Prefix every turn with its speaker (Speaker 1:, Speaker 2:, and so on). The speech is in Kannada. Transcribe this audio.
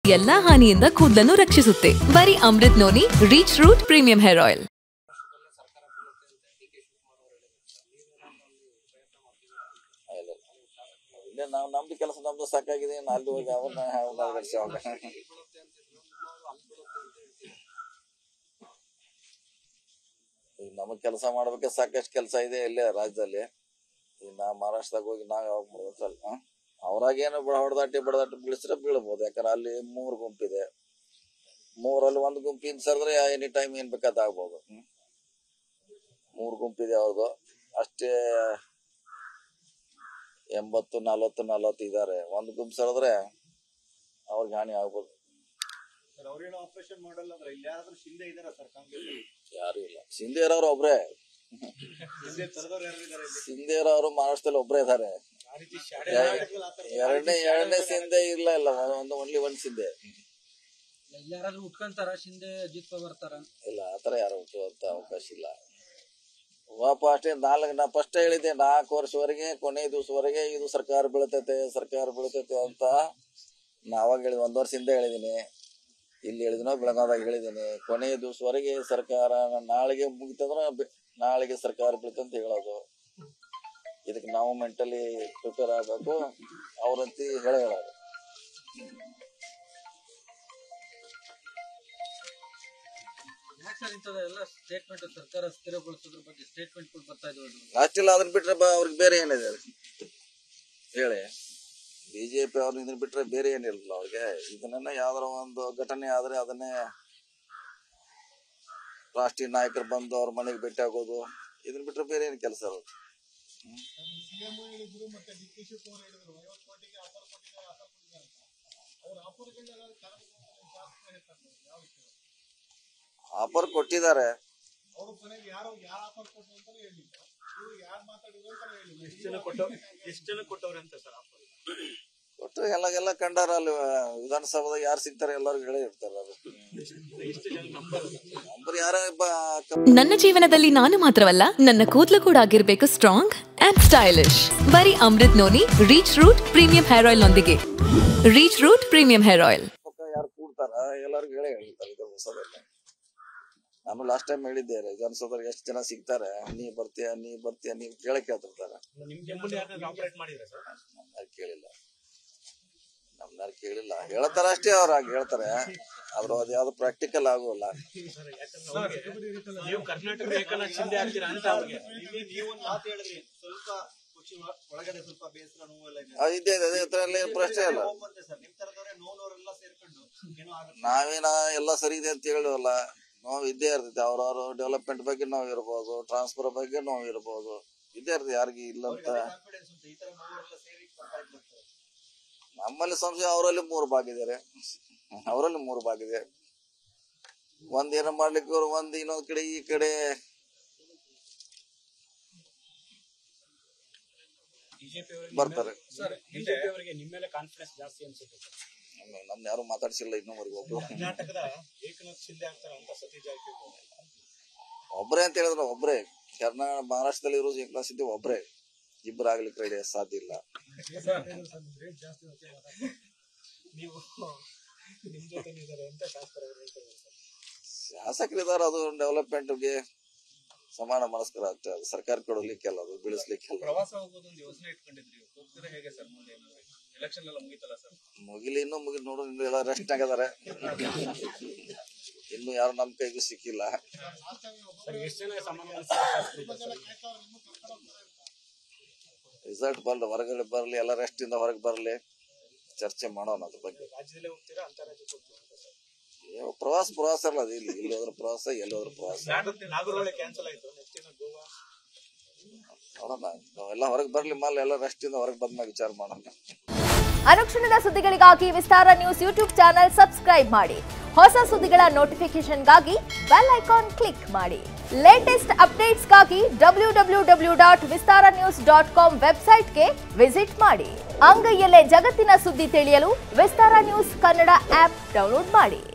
Speaker 1: ಎಲ್ಲಾ ಹಾನಿಯಿಂದ ಕೂದಲನ್ನು ರಕ್ಷಿಸುತ್ತೆ ಬರೀ Amrit noni reach root premium hair oil
Speaker 2: ಇಲ್ಲ ಇಲ್ಲೇ ನಾವು ನಮ್ದು ಕೆಲಸ ನಮ್ದು ಸಾಕಾಗಿದೆ ಇನ್ನು ಅಲ್ಲಿ ಹೋಗಿ ಅವನ್ನ ಅವನ್ನ ನಡೆಸಿ ಅವಾಗ ಈಗ ನಮಗ್ ಕೆಲಸ ಮಾಡ್ಬೇಕೆ ಸಾಕಷ್ಟು ಕೆಲಸ ಇದೆ ಇಲ್ಲೇ ರಾಜ್ಯದಲ್ಲಿ ಈಗ ನಾ ಮಹಾರಾಷ್ಟ್ರದಾಗ ಹೋಗಿ ನಾವ್ ಯಾವಾಗ ಮಾಡ್ಬೇಕಲ್ಲ ಅವ್ರಾಗೇನು ಬಡ ಹೊಡೆದಾಟಿ ಬಡದಾಟಿ ಬೀಳಿಸಿದ್ರೆ ಬೀಳ್ಬೋದು ಯಾಕಂದ್ರೆ ಅಲ್ಲಿ ಮೂರು ಗುಂಪಿದೆ ಮೂರಲ್ಲಿ ಒಂದು ಗುಂಪಿನ ಸರ್ದ್ರೆ ಎನಿ ಟೈಮ್ ಏನ್ ಬೇಕಾದ ಆಗ್ಬೋದು ಹ್ಮ್. ಮೂರು ಗುಂಪಿದೆ ಅವ್ರದ್ದು ಅಷ್ಟೇ ಎಂಬತ್ತು ನಲವತ್ತು ನಲವತ್ತು ಇದಾರೆ ಒಂದು ಗುಂಪು ಸರಿದ್ರೆ ಅವ್ರಿಗೆ ಹಾನಿ ಆಗ್ಬೋದು
Speaker 3: ಸರ್ ಅವ್ರೇನೋ ಆಪರೇಷನ್ ಮಾಡಲ್ಲ ಅಂದ್ರೆ ಇಲ್ಲಿ ಯಾರಾದ್ರೂ ಹಿಂದೆ ಇದಾರ ಸರ್ ಕಾಂಗ್ರೆಸ್
Speaker 2: ಯಾರು ಇಲ್ಲ ಸಿಂಧೆ ಇರೋರು ಒಬ್ರೇ
Speaker 3: ಹಿಂದೆ ತರದವ್ರು ಯಾರು ಇದಾರೆ ಇಲ್ಲಿ
Speaker 2: ಸಿಂಧೆ ಇರೋರು ಮಹಾರಾಷ್ಟ್ರದಲ್ಲಿ ಒಬ್ರೇ ಇದಾರೆ
Speaker 3: ಆ ರೀತಿ ಶಾಲೆ
Speaker 2: ಎ- ಎರಡನೇ ಎರಡನೇ ಸಿಂಧೆ ಇಲ್ಲ ಇಲ್ಲ ಒಂದು ಓನ್ಲಿ ಒಂದ್ ಸಿಂಧೆ
Speaker 4: ಇಲ್ಲಿ ಯಾರಾದ್ರೂ ಉಟ್ಕೊಂತಾರ ಶಿಂದೆ ಅಜಿತ್ ಪವಾರ್ ತರ
Speaker 2: ಇಲ್ಲ ಆತರ ಯಾರು ಹುಟ್ಟುವಂತ ಅವಕಾಶ ಇಲ್ಲ ವಾಪ ಅಷ್ಟೇ ನಾಲ್ಕು ನಾ ಫಸ್ಟ್ ಹೇಳಿದ್ದೆ ನಾಲ್ಕು ವರ್ಷವರೆಗೆ ಕೊನೆ ದಿವಸವರೆಗೆ ಇದು ಸರ್ಕಾರ ಬೀಳ್ತೈತೆ ಸರ್ಕಾರ ಬೀಳ್ತೈತೆ ಅಂತ ನಾ ಅವಾಗ ಹೇಳಿದ್ ಒಂದ್ ವರ್ಷ ಹಿಂದೆ ಹೇಳಿದೀನಿ ಇಲ್ಲಿ ಹೇಳಿದಿನೋ ಬೆಳಗಾವದಾಗ ಹೇಳಿದೀನಿ ಕೊನೆ ದಿವಸವರೆಗೆ ಸರ್ಕಾರ ನಾಳೆಗೆ ಮುಗಿತಂದ್ರ ಬೆ- ನಾಳೆಗೆ ಸರ್ಕಾರ ಬೀಳ್ತಂತ ಹೇಳೋದು ಇದಕ್ಕೆ ನಾವು ಮೆಂಟಲಿ ಪ್ರಿಪೇರ್ ಆಗ್ಬೇಕು ಅವ್ರಂತಿ ಹೇಳ ಹೇಳೋದು
Speaker 4: ಯಾಕೆ ಸರ್ ಇಂಥದ ಎಲ್ಲ ಸ್ಟೇಟ್ಮೆಂಟ್ ಸರ್ಕಾರ ಸ್ಥಿರಗೊಳಿಸೋದ್ರ ಬಗ್ಗೆ ಸ್ಟೇಟ್ಮೆಂಟ್ ಬರ್ತಾ ಇದ್ವು
Speaker 2: ಅಷ್ಟಿಲ್ಲ ಅದನ್ನ ಬಿಟ್ರೆ ಬ- ಅವ್ರಿಗೆ ಬೇರೆ ಏನಿದೆ ಹೇಳಿ ಬಿಜೆಪಿ ಅವ್ರು ಇದನ್ನ ಬಿಟ್ರೆ ಬೇರೆ ಏನಿಲ್ಲ ಅವ್ರಿಗೆ ಇದನ್ನ ಯಾವ್ದಾರ ಒಂದು ಘಟನೆ ಆದ್ರೆ ಅದನ್ನೇ ರಾಷ್ಟ್ರೀಯ ನಾಯಕರು ಬಂದು ಅವ್ರ ಮನೆಗೆ ಭೇಟಿ ಆಗೋದು ಇದನ್ನ ಬಿಟ್ರೆ ಬೇರೆ ಏನು ಕೆಲಸ ಅದು
Speaker 3: ಸಿಎಂ ಹೇಳಿದ್ರು ಮತ್ತೆ ಡಿ ಕೆ ಶಿವಕುಮಾರ್ ಹೇಳಿದ್ರು ಐವತ್ತು ಕೋಟಿಗೆ ಆಫರ್ ಕೊಟ್ಟಿದ್ದಾರೆ ಆಫರ್ ಕೊಟ್ಟಿದ್ದಾರೆ ಅಂತ ಅವ್ರ ಆಫರ್ಗಳನ್ನೆಲ್ಲ ಜಾಸ್ತಿ ಹೇಳ್ತಾರೆ ಯಾವ ವಿಷಯ
Speaker 2: ಆಫರ್ ಕೊಟ್ಟಿದ್ದಾರೆ
Speaker 3: ಅವ್ರ ಮನೆಗೆ ಯಾರು ಯಾರು ಆಫರ್ ಕೊಟ್ಟರು ಅಂತಾನೆ ಹೇಳಿಲ್ಲ ಇವ್ರು ಯಾರು ಮಾತಾಡಿದ್ರು ಅಂತಾನೆ ಹೇಳಿಲ್ಲ ಎಷ್ಟು ಜನ ಕೊಟ್ಟು ಎಷ್ಟು ಜನ ಕೊಟ್ಟವ್ರೆ ಅಂತ ಸರ್ ಆಫರ್
Speaker 2: ಕೊಟ್ಟು ಎಲ್ಲ ಎಲ್ಲ ಕಂಡಾರ ಅಲ್ಲಿ ವಿಧಾನಸಭಾದಾಗ ಯಾರು ಸಿಗ್ತಾರೆ ಎಲ್ಲರಿಗೂ ಹೇಳೇ ಇರ್ತಾರೆ ಅದು
Speaker 3: ಎಷ್ಟು ಜನ ನಂಬರ್
Speaker 2: ನಂಬರ್ ಯಾರ
Speaker 1: ನನ್ನ ಜೀವನದಲ್ಲಿ ನಾನು ಮಾತ್ರವಲ್ಲ ನನ್ನ ಕೂದಲು ಕೂಡ ಆಗಿರ್ಬೇಕು ಸ್ಟ್ರಾಂಗ್ ಅಂಡ್ ಸ್ಟೈಲಿಶ್ ಬರೀ Amrit noni reach root premium hair oil ನೊಂದಿಗೆ reach root premium hair oil
Speaker 2: ಪಕ್ಕ ಯಾರು ಕೂಡ್ತಾರ ಎಲ್ಲರಿಗೂ ಹೇಳೇ ಹೇಳ್ತಾರೆ ಇದು ಹೊಸದಲ್ಲ ನಾನು ಲಾಸ್ಟ್ ಟೈಮ್ ಹೇಳಿದ್ದೆ ವಿಧಾನಸೌಧದಾಗ ಎಷ್ಟು ಜನ ಸಿಗ್ತಾರೆ ನೀ ಬರ್ತೀಯ ನೀ ಬರ್ತೀಯ ನೀವು ಕೇಳಕ್ ಕೇಳ್ತಿರ್ತಾರ
Speaker 3: ನಿಮ್ಗೆ ಮುಂದೆ ಯಾರು ಆಪರೇಟ್ ಮಾಡಿದ್ರೆ ಸರ್
Speaker 2: ನಮ್ನಾರು ಕೇಳಿಲ್ಲ ನಮ್ನಾರು ಕೇಳಿಲ್ಲ ಹೇಳ್ತಾರ ಅಷ್ಟೇ ಅವ್ರ ಹಾಗೆ ಹೇಳ್ತಾರೆ ಆದ್ರೂ ಅದು ಯಾವ್ದು ಪ್ರಾಕ್ಟಿಕಲ್ ಆಗೋಲ್ಲ
Speaker 3: ನೀವು ಕರ್ನಾಟಕದ ಏಕನಾಥ್ ಶಿಂದೆ ಆಗ್ತೀರಾ ಅಂತ ಅವ್ರಿಗೆ ನೀವು ಒಂದು ಮಾತು ಹೇಳಿದ್ರಿ ಸ್ವಲ್ಪ ಖುಷಿ ಒಳ- ಒಳಗಡೆ ಸ್ವಲ್ಪ ಬೇಸರ ನೋವೆಲ್ಲ ಇದೆ
Speaker 2: ಅದು ಇದ್ದೇ ಇದೆ ಅದೇ ಅದ್ರಲ್ಲಿ ಏನ್ ಪ್ರಶ್ನೆ ಇಲ್ಲ
Speaker 3: ನೋವು ಬರುತ್ತೆ ಸರ್ ನಿಮ್ ತರದವ್ರೆ ನೋವ್ನವರೆಲ್ಲ ಸೇರ್ಕೊಂಡು ಏನೋ ಆಗುತ್ತೆ
Speaker 2: ನಾವೇನ ಎಲ್ಲ ಸರಿ ಇದೆ ಅಂತ ಹೇಳುವಲ್ಲ ನೋವು ಇದ್ದೇ ಇರ್ತೈತೆ ಅವ್ರವ್ರ ಡೆವಲಪ್ಮೆಂಟ್ ಬಗ್ಗೆ ನೋವು ಇರ್ಬೋದು ಟ್ರಾನ್ಸ್ಫರ್ ಬಗ್ಗೆ ನೋವು ಇರ್ಬೋದು ಇದ್ದೇ ಇರ್ತದೆ ಯಾರಿಗೆ ಇಲ್ಲ ಅಂತ
Speaker 3: ಕಾನ್ಫಿಡೆನ್ಸ್ ಉಂಟು ಈ ತರ ನೋವರೆಲ್ಲ ಸೇರಿ ಕಂಪೇರ್ ಮಾಡ್ತಾರೆ
Speaker 2: ನಮ್ಮಲ್ಲಿ ಸಂಶಯ ಅವರಲ್ಲಿ ಮೂರು ಭಾಗ ಇದಾರೆ ಅವರಲ್ಲಿ ಮೂರು ಭಾಗ ಇದೆ ಒಂದ್ ಏನೋ ಮಾಡ್ಲಿಕ್ಕೆ ಅವ್ರು ಒಂದ್ ಇನ್ನೊಂದ್ ಕಡೆ ಈ ಕಡೆ ಬರ್ತಾರೆ
Speaker 3: ಸರ್ ಬಿಜೆಪಿ ಅವರಿಗೆ ನಿಮ್ಮ ಮೇಲೆ ಕಾನ್ಫಿಡೆನ್ಸ್ ಜಾಸ್ತಿ ಅನ್ಸುತ್ತೆ ಸರ್
Speaker 2: ನಮ್- ನಮ್ನ ಯಾರು ಮಾತಾಡ್ಸಿಲ್ಲ ಇನ್ನೂವರೆಗೆ ಒಬ್ರು
Speaker 3: ಕರ್ನಾಟಕದ ಏಕನಾಥ್ ಶಿಂದೆ ಆಗ್ತಾರೆ ಅಂತ ಸತೀಶ್ ಜಾರಕಿಹೊಳಿ
Speaker 2: ಒಬ್ರೇ ಅಂತ ಹೇಳಿದ್ರೆ ಒಬ್ರೇ ಕರ್ನಾಟಕ ಮಹಾರಾಷ್ಟ್ರದಲ್ಲಿ ಇರೋ ಏಕನಾಥ್ ಸಿದ್ದಿ ಒಬ್ರೇ ಇಬ್ಬರಾಗ್ಲಿಕ್ಕೆ ರೆಡಿ ಸಾಧ್ಯ ಇಲ್ಲ
Speaker 3: ನೀವು ನಿಮ್ ಜೊತೆ ಇದ್ದಾರೆ ಅಂತ ಶಾಸಕರು ಅವ್ರು ಹೇಳ್ತಾರೆ ಸರ್
Speaker 2: ಶಾಸಕರಿದಾರ ಅದು ಡೆವಲಪ್ಮೆಂಟ್ಗೆ ಸಮಾನ ಮನಸ್ಕರ ಅಷ್ಟೇ ಅದು ಸರ್ಕಾರ ಕೊಡಲಿಕ್ಕೆ ಅಲ್ಲ ಅದು ಬೀಳಿಸ್ಲಿಕ್ಕೆ ಅಲ್ಲ
Speaker 3: ಪ್ರವಾಸ ಹೋಗೋದೊಂದು ಯೋಜನೆ ಇಟ್ಕೊಂಡಿದ್ರಿ ಹೋಗ್ತೀರಾ ಹೇಗೆ ಸರ್ ಮುಂದೆ ಎಲೆಕ್ಷನ್ ಎಲ್ಲ ಮುಗಿತಲ್ಲ ಸರ್
Speaker 2: ಮುಗಿಲಿ ಇನ್ನೂ ಮುಗಿ ನೋಡು ಇನ್ನು ಎಲ್ಲ ರೆಸ್ಟ್ ಆಗಿದಾರೆ ಇನ್ನು ಯಾರು ನಮ್ ಕೈಗೂ ಸಿಕ್ಕಿಲ್ಲ
Speaker 3: ಸರ್ ಎಷ್ಟು ಜನ ಸಮಾನ
Speaker 2: ರಿಸಲ್ಟ್ ಬರ್ಲಿ ಹೊರಗಡೆ ಬರ್ಲಿ ಎಲ್ಲ ರೆಸ್ಟ್ ಇಂದ ಹೊರಗೆ ಬರ್ಲಿ ಚರ್ಚೆ ಮಾಡೋಣ ಅದ್ರ ಬಗ್ಗೆ
Speaker 3: ರಾಜ್ಯದಲ್ಲೇ ಹೋಗ್ತೀರಾ ಅಂತಾರಾಜ್ಯಕ್ಕೆ ಹೋಗ್ತೀರಾ ಅಂತ ಸರ್
Speaker 2: ಏನೋ ಪ್ರವಾಸ ಪ್ರವಾಸ ಅಲ್ಲ ಅದು ಇಲ್ಲಿ ಇಲ್ಲಿ ಹೋದ್ರ ಪ್ರವಾಸ ಎಲ್ಲಿ ಹೋದ್ರ ಪ್ರವಾಸ
Speaker 3: ನಾಗರಹೊಳೆ ಕ್ಯಾನ್ಸಲ್ ಆಯ್ತು ನೆಕ್ಸ್ಟ್ ಏನೋ ಗೋವಾ
Speaker 2: ನೋಡೋಣ ನಾವೆಲ್ಲ ಹೊರಗೆ ಬರ್ಲಿ ಮಾಲ್ ಎಲ್ಲ ರೆಸ್ಟ್ ಇಂದ ಹೊರಗೆ ಬಂದ್ಮೇಲೆ ವಿಚಾರ ಮಾಡೋಣ
Speaker 5: ಅನುಕ್ಷಣದ ಸುದ್ದಿಗಳಿಗಾಗಿ Vistara news YouTube channel subscribe ಮಾಡಿ ಹೊಸ ಸುದ್ದಿಗಳ ನೋಟಿಫಿಕೇಶನ್ಗಾಗಿ ಬೆಲ್ ಐಕಾನ್ ಕ್ಲಿಕ್ ಮಾಡಿ ಲೇಟೆಸ್ಟ್ ಅಪ್ಡೇಟ್ಸ್ಗಾಗಿ W W W dot Vistara news dot com ವೆಬ್ಸೈಟ್ಗೆ ವಿಸಿಟ್ ಮಾಡಿ ಅಂಗೈಯಲ್ಲೇ ಜಗತ್ತಿನ ಸುದ್ದಿ ತಿಳಿಯಲು Vistara news Kannada app download ಮಾಡಿ